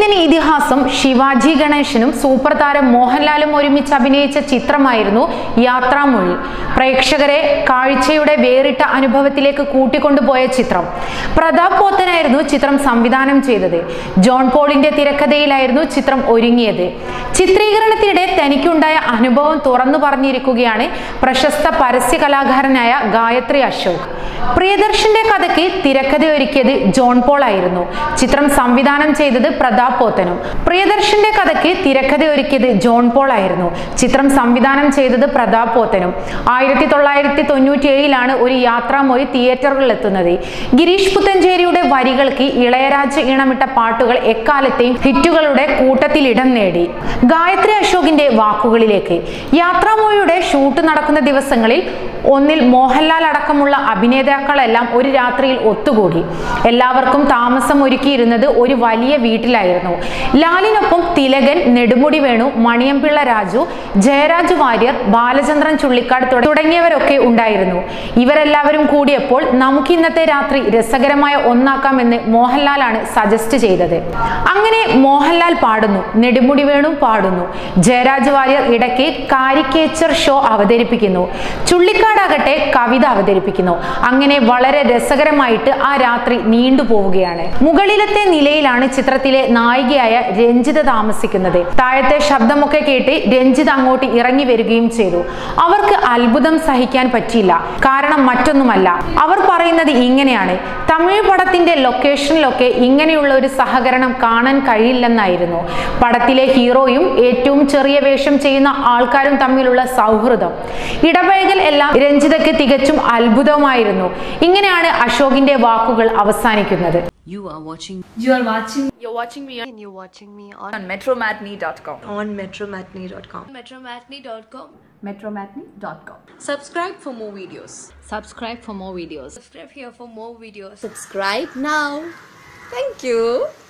തെന്നിന്ത്യൻ ഇതിഹാസം ശിവാജി ഗണേശനും സൂപ്പർ താരം മോഹൻലാലും ഒരുമിച്ച് അഭിനയിച്ച ചിത്രമായിരുന്നു യാത്രാമൊഴി പ്രേക്ഷകരെ കാഴ്ചയുടെ വേറിട്ട അനുഭവത്തിലേക്ക് കൂട്ടിക്കൊണ്ടുപോയ ചിത്രം പ്രതാപ് പോത്തനായിരുന്നു ചിത്രം സംവിധാനം ചെയ്തത് ജോൺ പോളിന്റെ തിരക്കഥയിലായിരുന്നു ചിത്രം ഒരുങ്ങിയത് ചിത്രീകരണത്തിനിടെ തനിക്കുണ്ടായ അനുഭവം തുറന്നു പറഞ്ഞിരിക്കുകയാണ് പ്രശസ്ത പരസ്യ കലാകാരനായ ഗായത്രി അശോക് പ്രിയദർശന്റെ കഥയ്ക്ക് തിരക്കഥ ഒരുക്കിയത് ജോൺ പോൾ ആയിരുന്നു ചിത്രം സംവിധാനം ചെയ്തത് പ്രതാപ് പോത്തനും പ്രിയദർശന്റെ കഥയ്ക്ക് തിരക്കഥ ഒരുക്കിയത് ജോൺ പോൾ ആയിരുന്നു ചിത്രം സംവിധാനം ചെയ്തത് പ്രതാപ് പോത്തനും ആയിരത്തി തൊള്ളായിരത്തി തൊണ്ണൂറ്റി ഏഴിലാണ് ഒരു യാത്രാമൊഴി തിയേറ്ററുകളിൽ എത്തുന്നത് ഗിരീഷ് പുത്തഞ്ചേരിയുടെ വരികൾക്ക് ഇളയരാജ ഇണമിട്ട പാട്ടുകൾ എക്കാലത്തെയും ഹിറ്റുകളുടെ കൂട്ടത്തിൽ ഇടം നേടി ഗായത്രി അശോകിന്റെ വാക്കുകളിലേക്ക് യാത്രാമൊഴിയുടെ ഷൂട്ട് നടക്കുന്ന ദിവസങ്ങളിൽ ഒന്നിൽ മോഹൻലാൽ അടക്കമുള്ള അഭിനേതാക്കളെല്ലാം ഒരു രാത്രിയിൽ ഒത്തുകൂടി എല്ലാവർക്കും താമസം ഒരുക്കിയിരുന്നത് ഒരു വലിയ വീട്ടിലായിരുന്നു ലാലിനൊപ്പം തിലകൻ നെടുമുടി വേണു മണിയമ്പിള്ള രാജു ജയരാജ് വാര്യർ ബാലചന്ദ്രൻ ചുള്ളിക്കാട് തുട- തുടങ്ങിയവരൊക്കെ ഉണ്ടായിരുന്നു ഇവരെല്ലാവരും കൂടിയപ്പോൾ നമുക്ക് ഇന്നത്തെ രാത്രി രസകരമായ ഒന്നാക്കാമെന്ന് മോഹൻലാലാണ് സജസ്റ്റ് ചെയ്തത് അങ്ങനെ മോഹൻലാൽ പാടുന്നു നെടുമുടി വേണു പാടുന്നു ജയരാജ് വാര്യർ ഇടയ്ക്ക് കാരിക്കേച്ചർ ഷോ അവതരിപ്പിക്കുന്നു ചുള്ളിക്കാടാകട്ടെ കവിത അവതരിപ്പിക്കുന്നു അങ്ങനെ വളരെ രസകരമായിട്ട് ആ രാത്രി നീണ്ടുപോവുകയാണ് മുകളിലത്തെ നിലയിലാണ് ചിത്രത്തിലെ നായികയായ രഞ്ജിത താമസിക്കുന്നത് താഴത്തെ ശബ്ദമൊക്കെ കേട്ട് രഞ്ജിത അങ്ങോട്ട് ഇറങ്ങി വരികയും ചെയ്തു അവർക്ക് അത്ഭുതം സഹിക്കാൻ പറ്റിയില്ല കാരണം മറ്റൊന്നുമല്ല അവർ പറയുന്നത് ഇങ്ങനെയാണ് തമിഴ് പടത്തിന്റെ ലൊക്കേഷനിലൊക്കെ ഇങ്ങനെയുള്ള ഒരു സഹകരണം കാണാൻ കഴിയില്ലെന്നായിരുന്നു പടത്തിലെ ഹീറോയും ഏറ്റവും ചെറിയ വേഷം ചെയ്യുന്ന ആൾക്കാരും തമ്മിലുള്ള സൗഹൃദം ഇടപഴകൽ എല്ലാം രഞ്ജിതയ്ക്ക് തികച്ചും അത്ഭുതമായിരുന്നു ഇങ്ങനെയാണ് അശോകിന്റെ വാക്കുകൾ അവസാനിക്കുന്നത് You are watching You are watching You're watching me on, and you're watching me on, on metromatney.com. on metromatney.com. Metromatney.com. metromatney.com. Subscribe for more videos. subscribe for more videos Subscribe here for more videos. Subscribe now. Thank you.